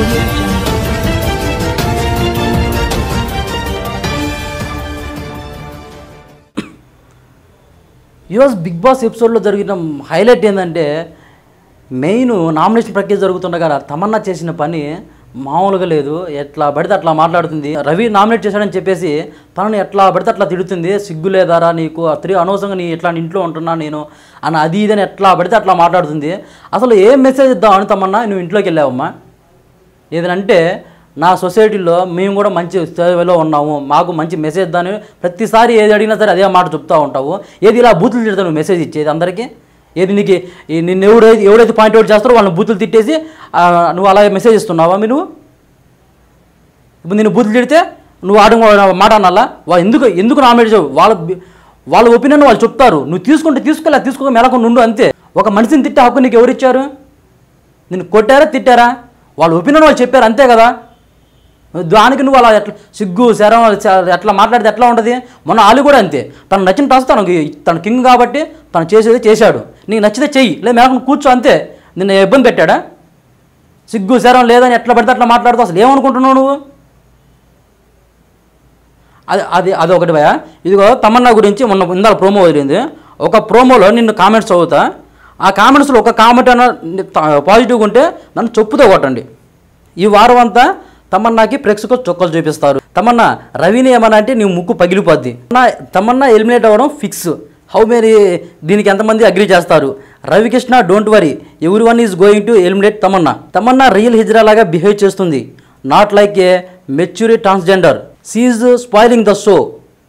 audio jungle. ఈరోజు Bigg Boss ఎపిసోడ్లో జరిగిన హైలైట్ ఏంటంటే మెయిన్ నామినేషన్ ప్రక్రియ జరుగుతుండగా తమన్నా చేసిన పని మామూలుగా లేదు ఎట్లా పడితే అట్లా మాట్లాడుతుంది రవి నామినేట్ చేశాడని చెప్పేసి తనని ఎట్లా పడితే అట్లా తిడుతుంది సిగ్గు లేదారా నీకు తిరిగి అనవసరంగా నీ ఇట్లా ఇంట్లో ఉంటున్నా నేను అని అది ఇదని ఎట్లా పడితే అట్లా మాట్లాడుతుంది అసలు ఏం మెసేజ్ ఇద్దామని తమన్నా నువ్వు ఇంట్లోకి వెళ్ళావమ్మా ఏదంటే నా సొసైటీలో మేము కూడా మంచి స్థాయిలో ఉన్నాము మాకు మంచి మెసేజ్ దాని ప్రతిసారి ఏది అడిగినా సరే అదే మాట చెప్తూ ఉంటావు ఏది ఇలా బూతులు తిడతావు నువ్వు మెసేజ్ ఇచ్చేది అందరికీ ఏది నీకు ఈ నిన్ను ఎవడైతే ఎవడైతే పాయింట్ అవుట్ చేస్తారో వాళ్ళని బూతులు తిట్టేసి ఆ, నువ్వు అలాగే మెసేజ్ ఇస్తున్నావా మీరు ఇప్పుడు నేను బూతులు తిడితే నువ్వు ఆడ మాట అనాలా వాళ్ళు ఎందుకు ఎందుకు నామినేట్ చేయవు వాళ్ళ బి- వాళ్ళ ఒపీనియన్ వాళ్ళు చెప్తారు నువ్వు తీసుకుంటే తీసుకోలే తీసుకోక మెలకుండా ఉండు అంతే ఒక మనిషిని తిట్టే హక్కు నీకు ఎవరు ఇచ్చారు నిన్ను కొట్టారా తిట్టారా వాళ్ళ ఒపీనియన్ వాళ్ళు చెప్పారు అంతే కదా దానికి నువ్వు అలా ఎట్లా సిగ్గు శరం చ- ఎట్లా మాట్లాడితే ఎట్లా ఉంటుంది మొన్న ఆలు కూడా అంతే తను నచ్చిన టాస్క్ తనకి తన కింగ్ కాబట్టి తను చేసేది చేశాడు నీకు నచ్చితే చెయ్యి లేదు మేరకు కూర్చో అంతే నిన్ను ఇబ్బంది పెట్టాడా సిగ్గు శరం లేదని ఎట్లా పడితే అట్లా మాట్లాడుతావు అసలు ఏమనుకుంటున్నావు నువ్వు అది అది అది ఒకటి భయ ఇదిగో తమన్నా గురించి మొన్న ఇందాక ప్రోమో వదిలింది ఒక ప్రోమోలో నిన్ను కామెంట్స్ చదువుతా ఆ కామెంట్స్లో ఒక కామెంట్ అన్న పాజిటివ్గా ఉంటే నన్ను చెప్పుతో కొట్టండి ఈ వారం అంతా తమన్నాకి ప్రేక్షకులు చొక్కలు చూపిస్తారు తమన్నా రవిని ఏమన్నా అంటే నీ ముక్కు పగిలిపోద్ది నా తమన్నా ఎలిమినేట్ అవ్వడం ఫిక్స్ హౌ మేరీ దీనికి ఎంతమంది అగ్రి చేస్తారు Ravikrishna don't worry everyone is going to eliminate Tamanna Tamanna real hijra లాగా బిహేవ్ చేస్తుంది not like a mature transgender she's spoiling the show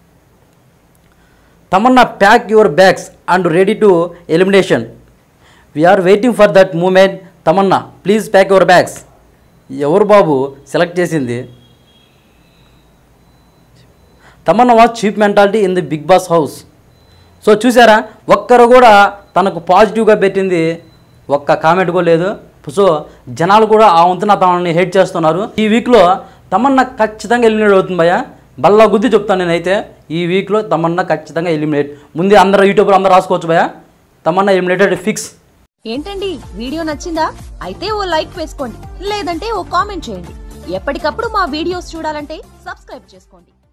Tamanna pack your bags and ready to elimination we are waiting for that moment Tamanna please pack your bags ఎవరు బాబు select చేసింది Tamanna was cheap mentality in the Bigg Boss house so చూసారా ఒక్కరు కూడా తనకు పాజిటివ్గా పెట్టింది ఒక్క కామెంట్ కూడా లేదు సో జనాలు కూడా ఆ వంతున తనని హేట్ చేస్తున్నారు ఈ వీక్లో తమన్నా ఖచ్చితంగా ఎలిమినేట్ అవుతుంది భయ్య బల్లా గుద్ది చెప్తాను నేనైతే ఈ వీక్లో తమన్నా ఖచ్చితంగా ఎలిమినేట్ ముందే అందరూ యూట్యూబ్లో అందరూ రాసుకోవచ్చు భయ్య తమన్నా ఎలిమినేటెడ్ ఫిక్స్ ఏంటండి వీడియో నచ్చిందా అయితే ఓ లైక్ వేసుకోండి లేదంటే ఓ కామెంట్ చేయండి ఎప్పటికప్పుడు మా వీడియోస్ చూడాలంటే సబ్స్క్రైబ్ చేసుకోండి